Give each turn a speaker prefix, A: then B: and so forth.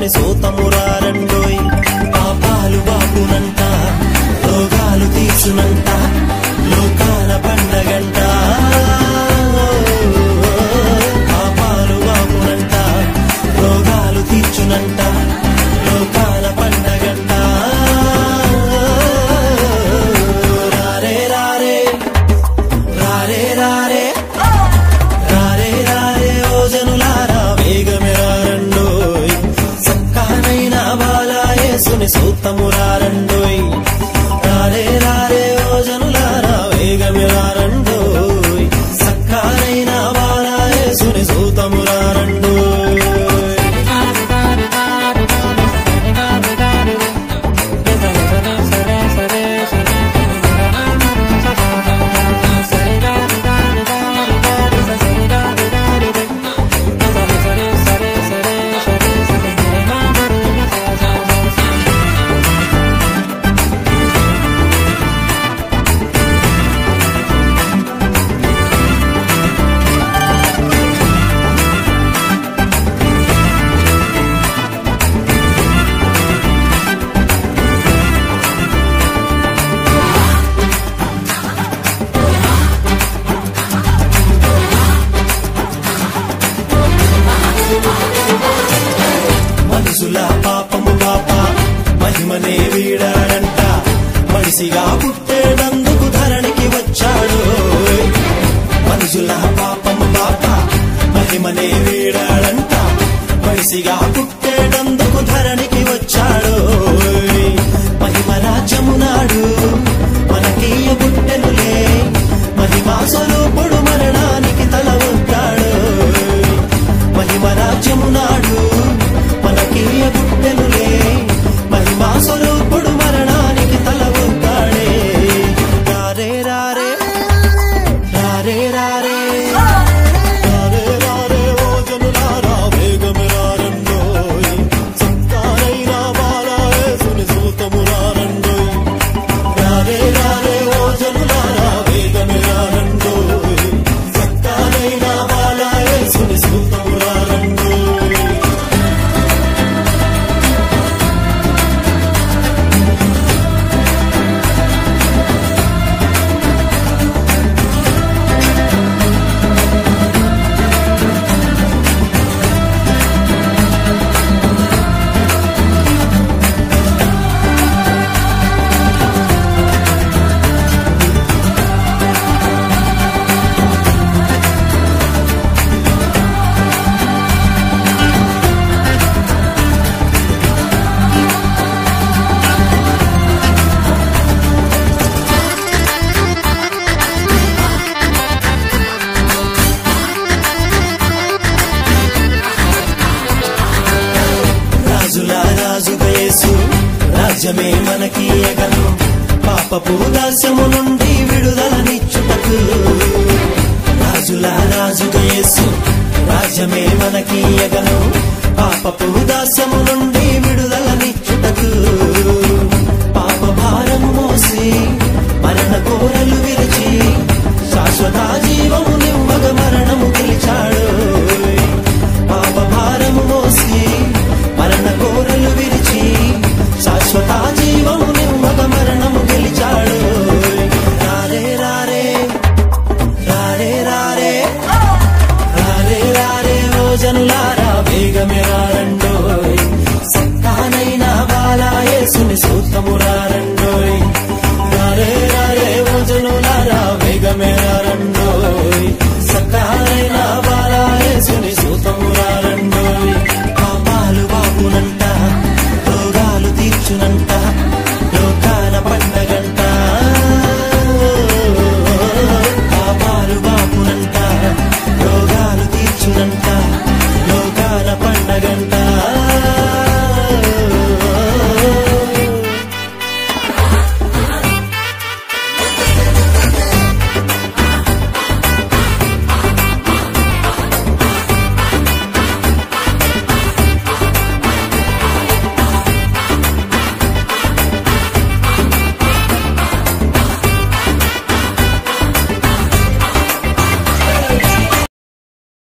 A: యేసుని సూతమురారండోయ్ పాపాలు బాపునంట రోగాలు తీర్చునంట లోకాల పండగంట పాపాలు బాపునంట రోగాలు తీర్చునంట లోకాల పండగంట రారే రారే రారే రారే రారే రారే ఓ జనులారా వేగమెరారండోయ్ సక్కానైన బాలాయేసుని సూతమురారండోయ్ రారే రారే ఓ జనులారా వేగమెరారండోయ్ సక్కానైన బాలాయేసుని సూతమురారండోయ్ మనుషుల పాపము పాప మహిమనే వీడాడంట మనిషిగా పుట్టేటందుకు ధరణికి వచ్చాడు మనుషుల పాపము పాప మహిమనే వీడాడంట మనిషిగా పుట్టేటందుకు ధరణికి వచ్చాడు మహిమ రాజ్యమునాడు మనకీయ పుట్టెనులే మహిమా స్వరూపుడు మరణానికి తల ఉంటాడు మహిమ రాజ్యమునాడు మనకీయ పుట్టెనులే మహిమా స్వరూపుడు మరణానికి తల ఉంటాడే రారే రారే రారే రారే రారే రారే ఓ జనులారా వేగమిరారండోయ్ సత్తారైన బాలాయేసుని సూతమురారండోయ్ రారే రారే ఓ జనులారా వేగమిరారండోయ్ సత్తారైన బాలాయేసుని సూతమురారండోయ్ రాజుల రాజుగా యేసు రాజ్యమే మనకి ఎగను పాపపు దాస్యము నుండి విడుదలనిచ్చుటకు రాజుల రాజుగా యేసు రాజ్యమే మనకి ఎగను పాపపు దాస్యము నుండి విడుదలనిచ్చుటకు పాప భారము మోసి మరణ కోరలు విరిచి శాశ్వత జీవము నివ్వగ మరణము గెలిచాడు పాప భారము మోసి మరణ కోరలు విరిచి శాశ్వత జీవము నివ్వగ మరణము గెలిచాడు రారే రారే రారే రారే రారే రారే ఓ జనులారా వేగమే రారండోయ్ సత్తానైనా బాలాయేసుని సూతమురారండోయ్ రారే రారే ఓ జనులారా వేగమే రారండోయ్ సత్తానైనా బాలాయేసుని సూతమురారండోయ్ పాపాలు బాపునంట రోగాలు తీర్చునంట లోకాల పండగంట పాపాలు బాపునంట రోగాలు తీర్చునంట లోకాల పండగంట